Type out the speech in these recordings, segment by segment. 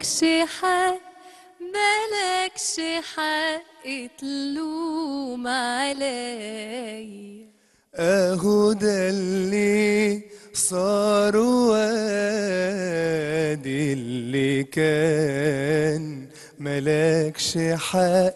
ملكش حق ملكش حق تلوم علي اهو ده اللي صار وادي اللي كان ملكش حق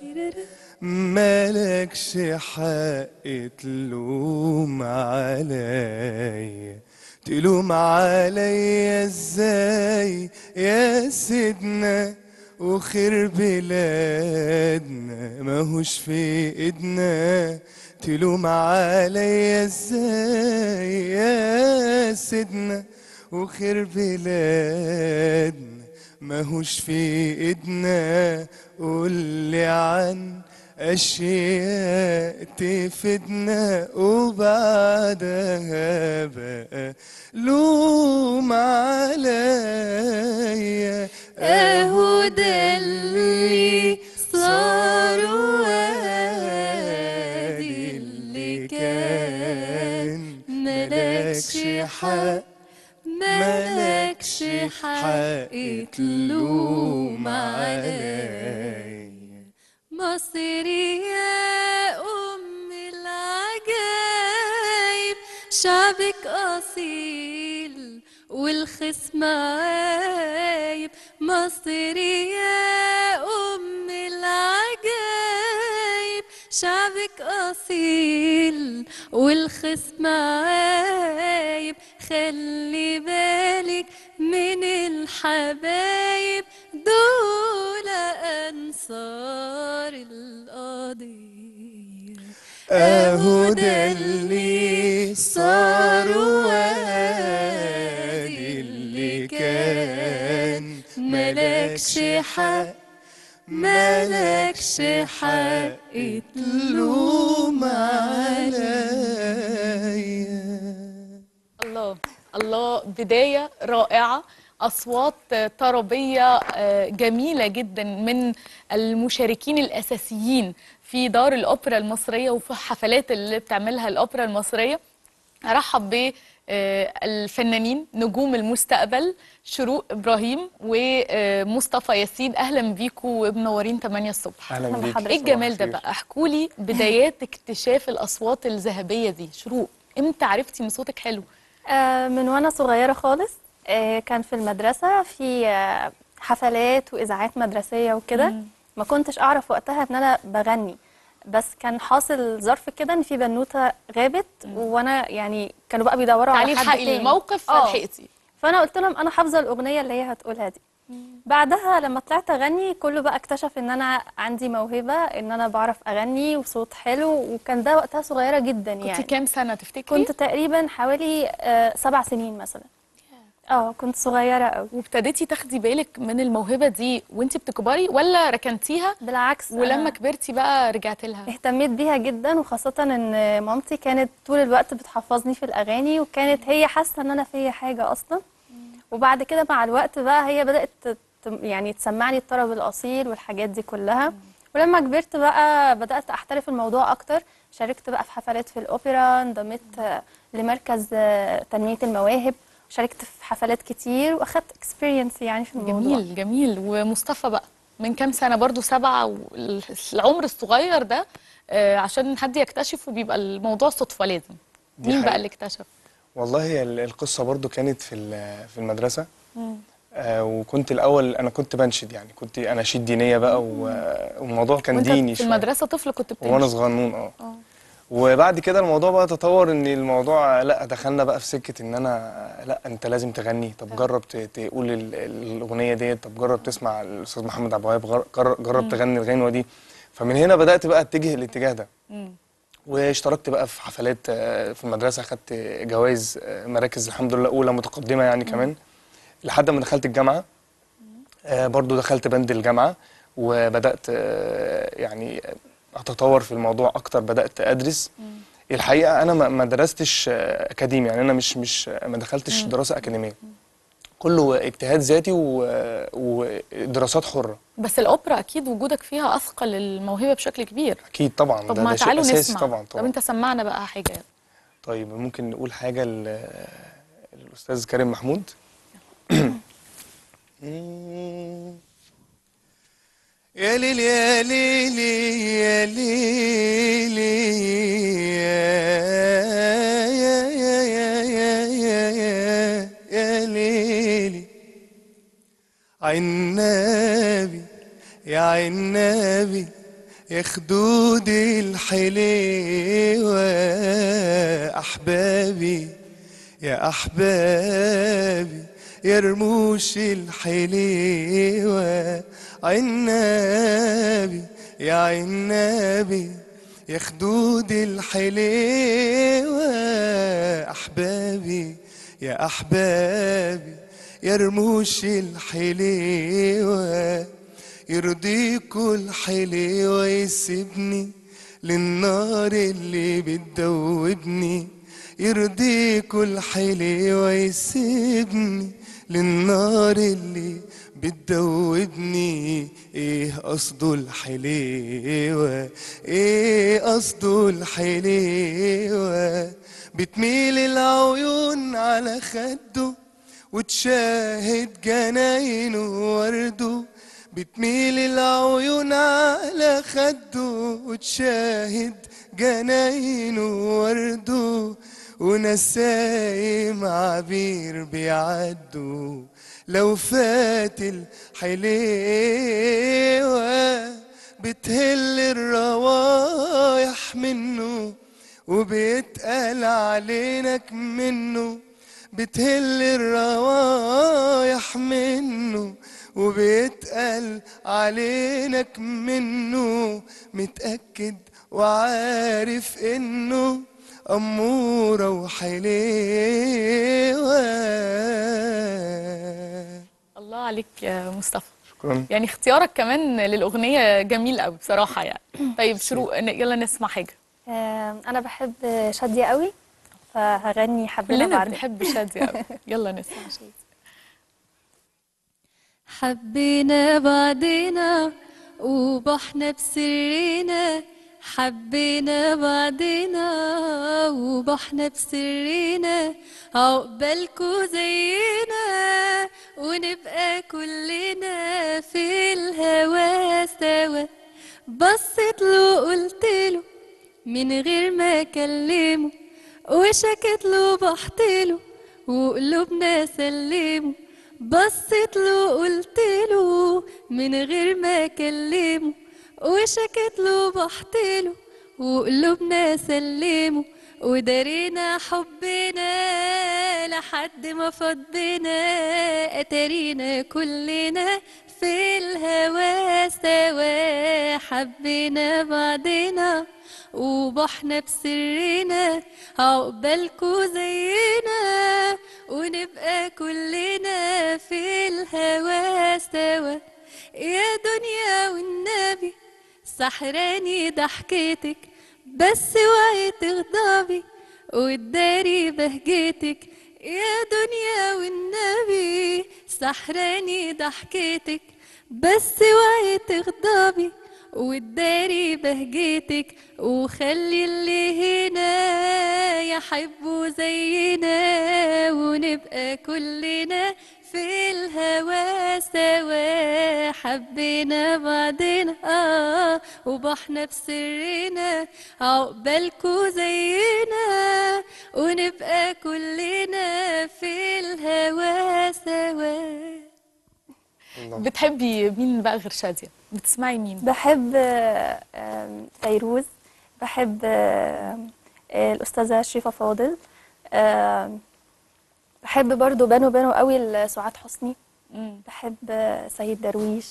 ملكش حق تلوم عليا تلوم عليا ازاي يا سيدنا وخير بلادنا ماهوش في ايدنا تلوم عليا ازاي يا سيدنا وخير بلادنا ماهوش في ايدنا قولي عن أشياء تفيدنا وبعدها بقى لوم عليا اهو ده اللي صار وادي اللي كان ملكش حق ملكش حق تلوم علي مصري يا أم العجايب شعبك أصيل والخصم عايب مصري يا أم العجايب شعبك أصيل والخصم عايب خلي بالك من الحبايب دول أنصار القضية اهو ده اللي صار وادي اللي كان ملكش حق ملكش حق تلوم عليا الله الله بداية رائعة أصوات طربية آه، جميلة جدا من المشاركين الأساسيين في دار الأوبرا المصرية وفي حفلات اللي بتعملها الأوبرا المصرية أرحب بالفنانين نجوم المستقبل شروق إبراهيم ومصطفى ياسين أهلا بيكم ومنورين 8 الصبح اهلا بيك ايه الجمال ده بقى احكوا لي بدايات اكتشاف الاصوات الذهبيه دي شروق امتى عرفتي ان صوتك حلو آه، من وانا صغيره خالص آه، كان في المدرسه في آه، حفلات واذاعات مدرسيه وكده ما كنتش اعرف وقتها ان انا بغني بس كان حاصل ظرف كده ان في بنوته غابت وانا يعني كانوا بقى بيدوروا تعالي على حد الحقي تاني الموقف آه. فلحقتي فانا قلت لهم انا حافظه الاغنيه اللي هي هتقولها دي بعدها لما طلعت اغني كله بقى اكتشف ان انا عندي موهبه ان انا بعرف اغني وصوت حلو وكان ده وقتها صغيره جدا كنت يعني كام سنه تفتكري كنت تقريبا حوالي آه، سبع سنين مثلا اه كنت صغيره قوي وابتديتي تاخدي بالك من الموهبه دي وانت بتكبري ولا ركنتيها بالعكس ولما أنا كبرتي بقى رجعت لها اهتميت بيها جدا وخاصه ان مامتي كانت طول الوقت بتحفظني في الاغاني وكانت هي حاسه ان انا فيا حاجه اصلا وبعد كده مع الوقت بقى هي بدات ت- يعني تسمعني الطرب الاصيل والحاجات دي كلها ولما كبرت بقى بدات احترف الموضوع اكتر شاركت بقى في حفلات في الاوبرا انضميت آه، لمركز آه، تنميه المواهب شاركت في حفلات كتير واخدت اكسبيرينس يعني في الموضوع جميل جميل ومصطفى بقى من كام سنه برضو سبعه والعمر الصغير ده آه، عشان حد يكتشفه بيبقى الموضوع صدفه لازم دي مين بقى حقيقة. اللي اكتشف والله هي ال- القصة برضو كانت في ال- في المدرسة آه وكنت الأول أنا كنت بنشد يعني كنت أناشيد دينية بقى و- والموضوع كان وانت ديني في شوية المدرسه طفل كنت وأنا بتمشي صغنون اه وبعد كده الموضوع بقى تطور ان الموضوع لا دخلنا بقى في سكه ان انا لا انت لازم تغني طب جرب ت- تقول ال- الاغنيه ديت طب جرب تسمع الاستاذ محمد عبد الوهاب غر- جر- جرب تغني الغنوه دي فمن هنا بدات بقى اتجه الاتجاه ده واشتركت بقى في حفلات آه، في المدرسه خدت جوائز آه، مراكز الحمد لله اولى متقدمه يعني كمان لحد ما دخلت الجامعه آه، برضو دخلت بند الجامعه وبدات آه، يعني اتطور في الموضوع اكتر بدات ادرس الحقيقه انا ما ما درستش آه، اكاديمي يعني انا مش مش ما دخلتش دراسه اكاديميه كله اجتهاد ذاتي و- ودراسات حره بس الاوبرا اكيد وجودك فيها اثقل الموهبه بشكل كبير اكيد طبعا طب ده, ما ده شيء تعالوا اساسي نسمع طبعا طب طبعا انت سمعنا بقى حاجه طيب ممكن نقول حاجه ل- للاستاذ كريم محمود يا ليل يا ليل يا ليل يا يا يا يا يا يا يا ليلي عنابي يا عنابي يا خدود الحليوة أحبابي يا أحبابي يا رموش الحليوة عنابي يا عنابي يا خدود الحليوة أحبابي يا أحبابي يا رموش الحليوة يرضيكوا الحليوة يسيبني للنار اللي بتدوبني يرضيكوا الحليوة يسيبني للنار اللي بتدوبني ايه قصده الحليوة ايه قصده الحليوة بتميل العيون على خده وتشاهد جناينه ورده بتميل العيون على خده وتشاهد جناينه ورده ونسايم عبير بيعدوا لو فات الحليوة بتهل الروايح منه وبيتقال علينك منه بتهل الروايح منه وبيتقال علينك منه متأكد وعارف انه أمورة وحليوة الله عليك يا مصطفى شكرا يعني اختيارك كمان للأغنية جميل قوي بصراحة يعني طيب شروق ن- يلا نسمع حاجة آه، انا بحب شادية قوي فهغني حبينا كلنا بعدين بنحب شادية قوي يلا نسمع شادية حبينا بعضنا وبحنا بسرنا حبينا بعضنا وبحنا بسرنا عقبالكوا زينا ونبقى كلنا في الهوا سوا بصيت له قلت له من غير ما اكلمه وشكت له بحت له وقلوبنا سلمه بصيت له قلت له من غير ما اكلمه وشكت له بحت له وقلوبنا سلمه ودارينا حبنا لحد ما فاض بنا اتارينا كلنا في الهوا سوا حبينا بعضنا وبحنا بسرنا عقبالكوا زينا ونبقى كلنا في الهوا سوا يا دنيا والنبي سحراني ضحكتك بس وعي تغضبي وتداري بهجتك يا دنيا والنبي سحراني ضحكتك بس وعي تغضبي وتداري بهجتك وخلي اللي هنا يحبوا زينا ونبقى كلنا في الهوا سوا حبينا بعضنا آه وبحنا بسرنا عقبالكوا زينا ونبقى كلنا في الهوا سوا بتحبي مين بقى غير شادية بتسمعي مين بحب آه، آم، فيروز بحب آم، آه، الأستاذة شريفة فاضل آم، بحب برضو بانو بانو قوي سعاد حسني مم. بحب آه، سيد درويش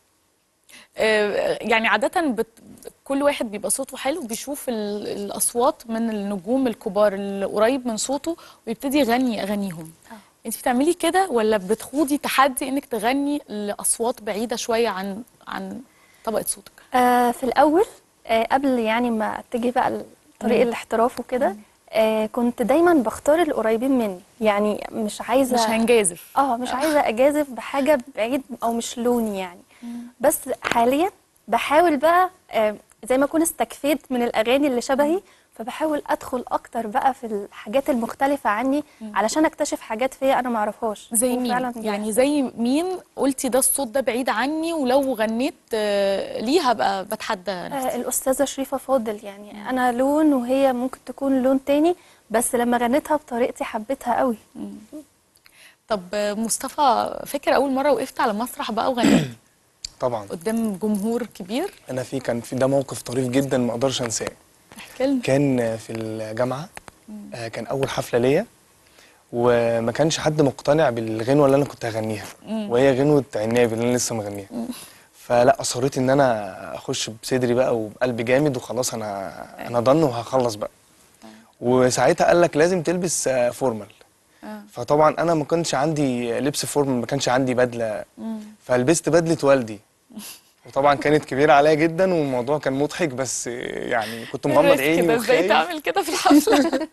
آه، يعني عادة بت... كل واحد بيبقى صوته حلو بيشوف ال... الأصوات من النجوم الكبار اللي قريب من صوته ويبتدي يغني أغانيهم انت بتعملي كده ولا بتخوضي تحدي انك تغني لأصوات بعيدة شوية عن عن طبقة صوتك آه، في الأول آه، قبل يعني ما اتجه بقى لطريق الاحتراف وكده آه، كنت دايما بختار القريبين مني يعني مش عايزة مش هنجازف اه مش عايزه اجازف بحاجه بعيد او مش لوني يعني بس حاليا بحاول بقى آه، زي ما اكون استكفيت من الاغاني اللي شبهي فبحاول ادخل اكتر بقى في الحاجات المختلفه عني علشان اكتشف حاجات فيا انا ما اعرفهاش زي وفعلاً مين دي يعني زي مين قلتي ده الصوت ده بعيد عني ولو غنيت آه، ليه هبقى بتحدى آه، نفسي الأستاذة شريفة فاضل يعني أنا لون وهي ممكن تكون لون تاني بس لما غنيتها بطريقتي حبيتها قوي طب آه، مصطفى فاكر اول مره وقفت على مسرح بقى وغنيت طبعا قدام جمهور كبير انا في كان في ده موقف طريف جدا ما اقدرش انساه احكي لنا كان في الجامعه آه، كان اول حفله ليا وما كانش حد مقتنع بالغنوه اللي انا كنت هغنيها وهي غنوه عنابي اللي انا لسه مغنيها فلا اصريت ان انا اخش بصدري بقى وبقلب جامد وخلاص انا انا ضن وهخلص بقى وساعتها قال لك لازم تلبس آه، فورمال آه. فطبعا انا ما كانش عندي لبس فورمال ما كانش عندي بدله فلبست بدله والدي وطبعا كانت كبيره عليا جدا والموضوع كان مضحك بس يعني كنت مغمض الريسك عيني ده ازاي وخايف تعمل كده في الحفله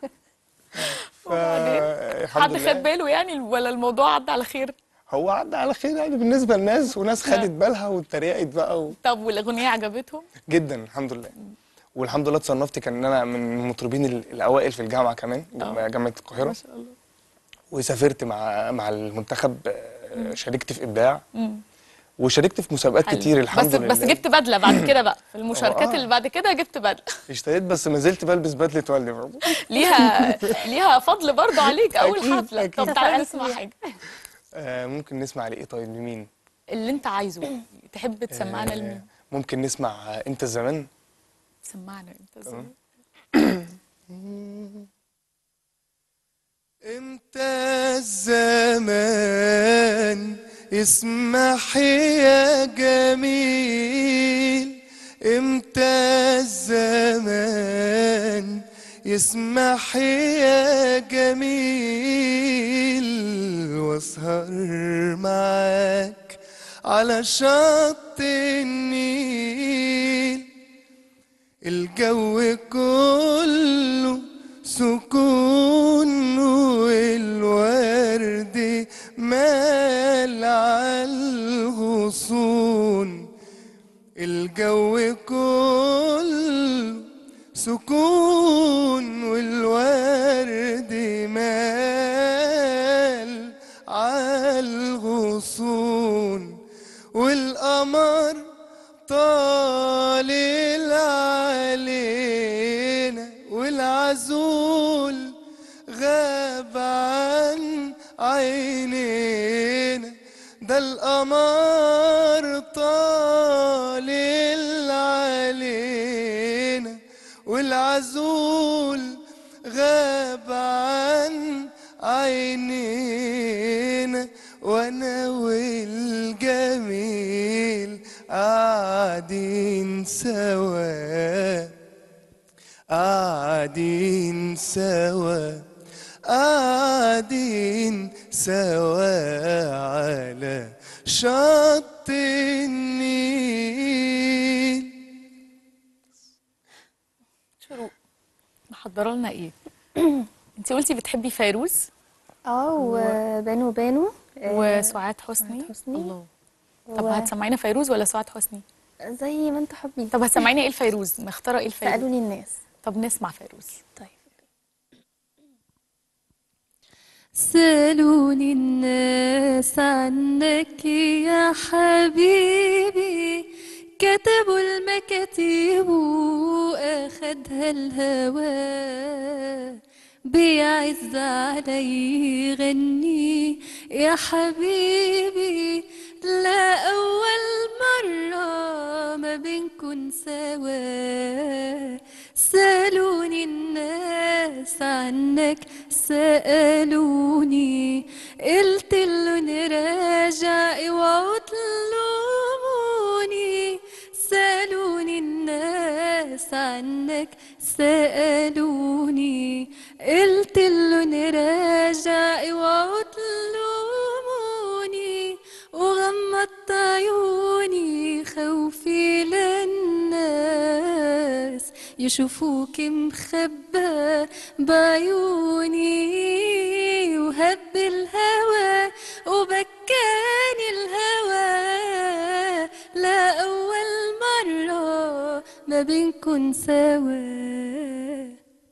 فالحمد حد لله خد باله يعني ولا الموضوع عدى على خير هو عدى على خير يعني بالنسبه للناس وناس خدت بالها واتريقت بقى و... طب والاغنيه عجبتهم جدا الحمد لله والحمد لله اتصنفت كان انا من المطربين ال- الاوائل في الجامعه كمان آه. جامعه القاهره ما شاء الله وسافرت مع مع المنتخب آه، شاركت في ابداع مم. وشاركت في مسابقات حلو. كتير الحمد بس لله بس جبت بدله بعد كده بقى في المشاركات آه. اللي بعد كده جبت بدله اشتريت بس ما زلت بلبس بدله والدي برضه ليها ليها فضل برضه عليك اول أكيد، حفله أكيد. طب تعالى تفرقت نسمع بيها. حاجه آه ممكن نسمع لايه طيب لمين اللي انت عايزه تحب تسمعنا آه لمين ممكن نسمع آه، انت الزمان سمعنا انت تمام. زمان. امتى الزمان يسمح يا جميل امتى الزمان يسمح يا جميل واسهر معاك على شط النيل الجو كله سكون والورد مال عالغصون الجو كله سكون والورد مال عالغصون والقمر طالع علينا والعزول غاب عن عينينا ده القمر طالع علينا والعزول غاب عن عينينا وانا والجميل قاعدين سوا قاعدين سوا قاعدين سوا على شط النيل شروق محضره لنا ايه انت قلتي بتحبي فيروز اه وبانو بانو آه، وسعاد حسني سعاد حسني. الله طب و- هتسمعينا فيروز ولا سعاد حسني زي ما انتوا حابين طب هتسمعينا ايه الفيروز مختاره ايه الفيروز سألوني الناس طب نسمع فيروز طيب سألوني الناس عنك يا حبيبي كتبوا المكاتيب وأخدها الهوى بيعز علي غني يا حبيبي لا أول مرة ما بنكون سوا سألوني الناس عنك سألوني قلت له نراجع اوعوا تلوموني سألوني الناس عنك سألوني قلت له نراجع اوعوا تلوموني وغمضت عيوني خوفي للناس يشوفوك مخبى بعيوني وهب الهوى وبكاني الهوى لا أول مرة ما بنكون سوا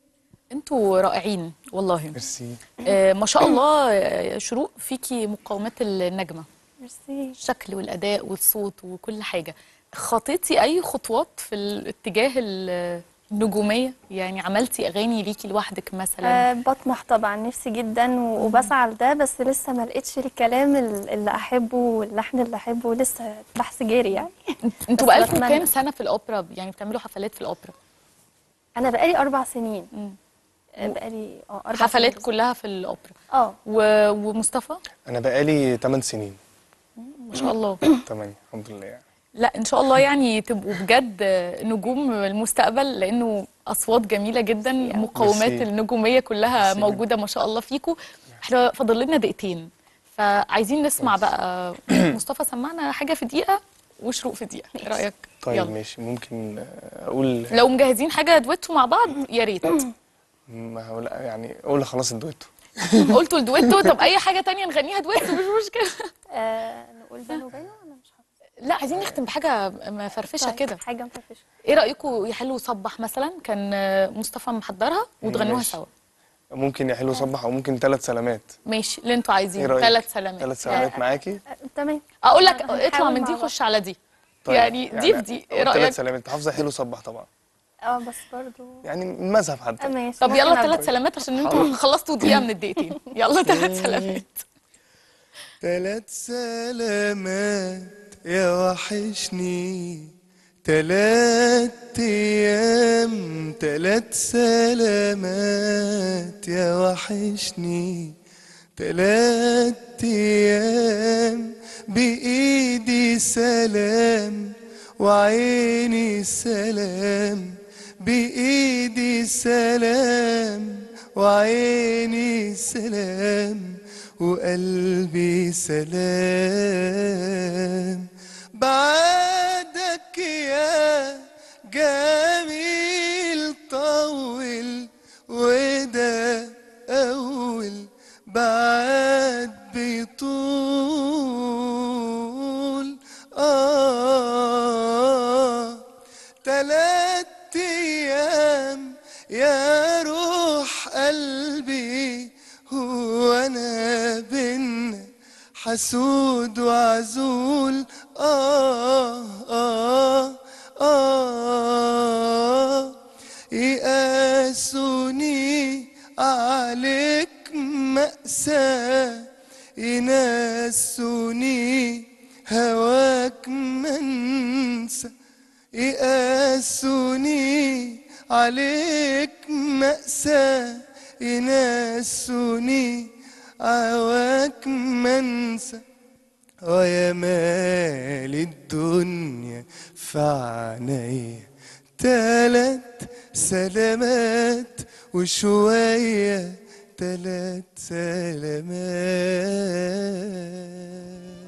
انتوا رائعين والله ميرسي آه ما شاء الله آه، شروق فيكي مقومات النجمه ميرسي الشكل والاداء والصوت وكل حاجه خطيتي اي خطوات في الاتجاه ال- النجوميه يعني عملتي اغاني ليكي لوحدك مثلا أه بطمح طبعا نفسي جدا و- وبسعى لده بس لسه ما لقيتش الكلام ال- اللي احبه واللحن اللي احبه لسه بحث جاري يعني انتوا بس بقالكم بتمنى. كام سنه في الاوبرا يعني بتعملوا حفلات في الاوبرا انا بقالي اربع سنين مم. آه، بقالي اه اربع حفلات سنين. كلها في الاوبرا اه و... ومصطفى انا بقالي 8 سنين ما شاء الله 8 الحمد لله يعني لا ان شاء الله يعني تبقوا بجد نجوم المستقبل لانه اصوات جميله جدا مقومات ميرسي. النجوميه كلها ميرسي موجوده ما شاء الله فيكم احنا فاضل لنا دقيقتين فعايزين نسمع بقى مصطفى سمعنا حاجه في دقيقه وشروق في دقيقه ايه رايك طيب يلا. ماشي ممكن آه، اقول لو مجهزين حاجه دويتو مع بعض يا ريت ما هو لا يعني اقول خلاص الدويتو قلتوا الدويتو طب اي حاجه تانية نغنيها دويتو مش مشكله آه، نقول بينه وبينه انا مش حافظه لا عايزين نختم بحاجه مفرفشه طيب، كده حاجه مفرفشه ايه رايكم يا حلو صبح مثلا كان آه، مصطفى محضرها وتغنوها ماشي. سوا ممكن يا حلو صبح او ممكن ثلاث سلامات ماشي اللي انتوا ايه عايزينه رايك ثلاث سلامات ثلاث سلامات معاكي آه، تمام اقول لك هنحاول اطلع من مع دي بعض. خش على دي طيب يعني دي في دي ايه رايك ثلاث سلامات انت حافظه حلو صبح طبعا اه بس برضو يعني من المذهب آه، حتى ماشي طب ممكن يلا أبدأ. ثلاث سلامات عشان انتوا خلصتوا دقيقه من الدقيقتين يلا ثلاث سلامات تلات سلامات يا وحشني تلات ايام تلات سلامات يا وحشني تلات ايام بايدي سلام وعيني سلام بايدي سلام وعيني سلام وقلبي سلام بعدك يا جميل طول وده أول بعد بيطول آه تلات أيام يا روح قلبي هو أنا بينا حسود وعزول آه آه آه يقاسوني عليك مأساة ينسوني هواك منسى يقاسوني عليك مأساة ينسوني هواك منسى ويا مال الدنيا في عينيا تلات سلامات وشوية تلات سلامات